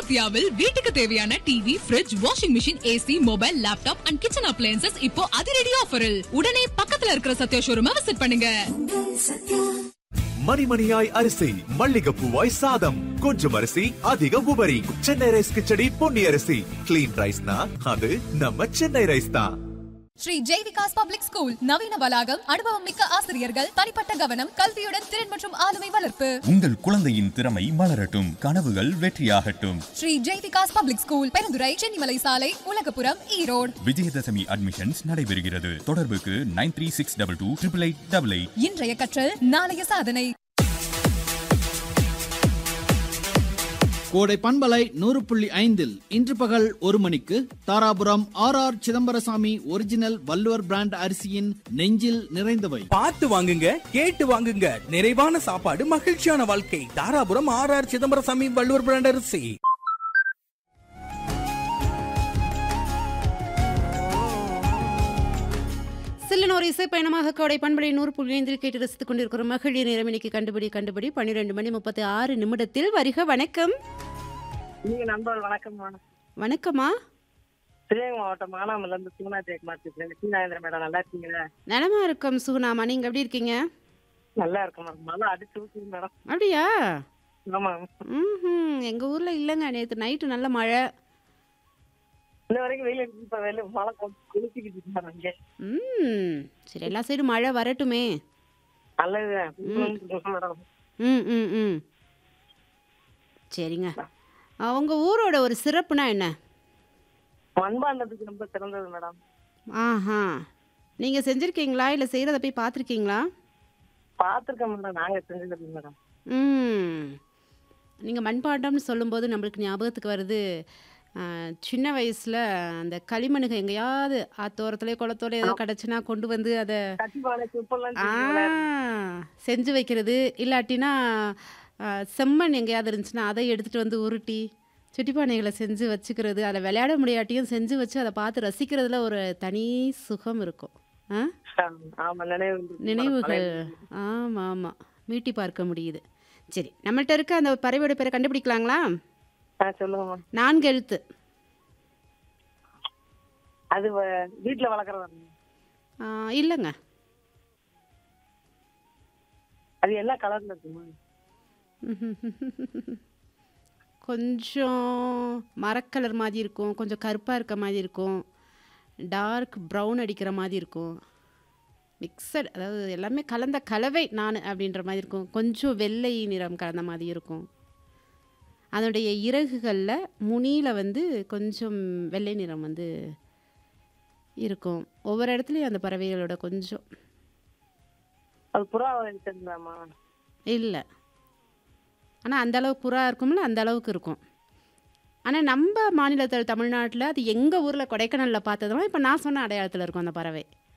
ஆசியாவில் வீட்டுக்கு தேவையான TV fridge washing machine AC mobile laptop and kitchen appliances இப்போ அதிரடி ஆஃபரில் உடனே பக்கத்துல இருக்கிற சத்யா ஷோரூமை விசிட் பண்ணுங்க மணிமணியாய் அரிசி மல்லிகைப்பூவாய் சாதம் கொஞ்சம் அரிசி அதிக உபரி சென்னை ரைஸ் கிச்சடி பொன்னி அரிசி கிளீன் ரைஸ்னா அது நம்ம சென்னை ரைஸ் தான் ஸ்ரீ ஜெய்விகாஸ் பப்ளிக் ஸ்கூல் நவீன வளாகம் அனுபவம் மிக்க ஆசிரியர்கள் தனிப்பட்ட கவனம் கல்வியுடன் திறன் மற்றும் ஆளுமை வளர்ப்பு உங்கள் குழந்தையின் திறமை மலரட்டும் கனவுகள் வெற்றியாகட்டும் ஸ்ரீ ஜெய்விகாஸ் பப்ளிக் ஸ்கூல் பெருந்துறை சென்னிமலை சாலை உலகபுரம் ஈரோடு விஜயதசமி அட்மிஷன்ஸ் நடைபெறுகிறது தொடர்புக்கு nine three six double two triple eight double eight இன்றைய கற்றல் நாளைய சாதனை கோடை பண்பலை நூறு புள்ளி ஐந்தில் இன்று பகல் ஒரு மணிக்கு Dharapuram R R Chidambarasamy original Valluvar brand அரிசியின் நெஞ்சில் நிறைந்தவை பார்த்து வாங்குங்க கேட்டு வாங்குங்க நிறைவான சாப்பாடு மகிழ்ச்சியான வாழ்க்கை Dharapuram R R Chidambarasamy Valluvar brand அரிசி சில்லனோர் இசை பயணமாக கோடை பண்பலை நூறு புள்ளி ஐந்தில் கேட்டு ரசித்துக் கொண்டிருக்கிற மகளிர் நிறமினிக்கு கண்டுபிடி கண்டுபிடி பன்னிரெண்டு மணி முப்பத்தி ஆறு நிமிடத்தில் வருக வணக்கம் நீங்க நண்பர்கள் வணக்கம் வணக்கமா சிவகங்கை மாவட்டம் மானாமல்ல இருந்து சுகுணா ஜெயக்குமார் பேசுறேன் சீனாந்திர மேடம் நல்லா இருக்கீங்களா நலமா இருக்கும் சுகுணாமா நீங்க எப்படி இருக்கீங்க நல்லா இருக்கும் மேடம் மழை அடிச்சு ஊற்றுது மேடம் அப்படியா ஆமா ம் எங்க ஊர்ல இல்லைங்க நேற்று நைட்டு நல்ல மழை இன்ன வரைக்கும் வெயில் அடிச்சு இப்ப வெளில மழை கொஞ்சம் குளிச்சுக்கிட்டு இருக்காரு இங்க ம் சரி எல்லா சைடும் மழை வரட்டுமே நல்லது மேடம் ம் ம் ம் சரிங்க ஆ, உங்க ஊரோட ஒரு சிறப்புனா என்ன மண்பாண்டத்துக்கு ரொம்ப சிறந்தது மேடம் ஆஹா நீங்க செஞ்சிருக்கீங்களா இல்ல செய்யறத போய் பார்த்துருக்கீங்களா பாத்திருக்கேன் மேடம் நாங்க செஞ்சது மேடம் ம் நீங்கள் மண்பாண்டம்னு சொல்லும்போது நம்மளுக்கு ஞாபகத்துக்கு வருது ஆ, சின்ன வயசில் அந்த களிமண்ணுக எங்கேயாவது ஆத்தோரத்துலேயே குளத்தோட ஏதோ கிடச்சுன்னா கொண்டு வந்து அதை கட்டிப்பானை சிப்பெல்லாம் ஆ செஞ்சு செஞ்சு வைக்கிறது இல்லாட்டினா ஆ, செம்மண் எங்கேயாவது இருந்துச்சுன்னா அதை எடுத்துகிட்டு வந்து உருட்டி சுட்டிப்பானைகளை செஞ்சு வச்சுக்கிறது அதை விளையாட முடியாட்டியும் செஞ்சு வச்சு அதை பார்த்து ரசிக்கிறதுல ஒரு தனி சுகம் இருக்கும் ஆ ஆமா நினைவு இருக்கு மேடம். நினைவுகள் ஆமாம் ஆமாம் மீட்டி பார்க்க முடியுது சரி நம்மள்ட்ட இருக்க அந்த பறவையோட பேரை கண்டுபிடிக்கலாங்களா ஆ சொல்லுங்க மேம் நான்கு எழுத்து அது வ- வீட்டுல வளர்க்குறதா ஆ, இல்லைங்க அது என்ன கலர்ல இருக்குமா கொஞ்சம் மரக்கலர் மாதிரி இருக்கும் கொஞ்சம் கருப்பாக இருக்க மாதிரி இருக்கும் டார்க் ப்ரௌன் அடிக்கிற மாதிரி இருக்கும் மிக்சட் அதாவது எல்லாமே கலந்த கலவை நான் அப்படின்ற மாதிரி இருக்கும் கொஞ்சம் வெள்ளை நிறம் கலந்த மாதிரி இருக்கும் அதனுடைய இறகுகளில் முனியில் வந்து கொஞ்சம் வெள்ளை நிறம் வந்து இருக்கும் ஒவ்வொரு இடத்துலையும் அந்த பறவைகளோட கொஞ்சம் அது புறா வச்சிருந்தாமா இல்லை ஆனால் அந்த அளவுக்கு புறா இருக்கும்ல அந்த அளவுக்கு இருக்கும் ஆனால் நம்ம மாநிலத்தில் தமிழ்நாட்டில் அது எங்கள் ஊரில் கொடைக்கானலில் பார்த்ததுலாம் இப்போ நான் சொன்ன அடையாளத்தில் இருக்கும் அந்த பறவை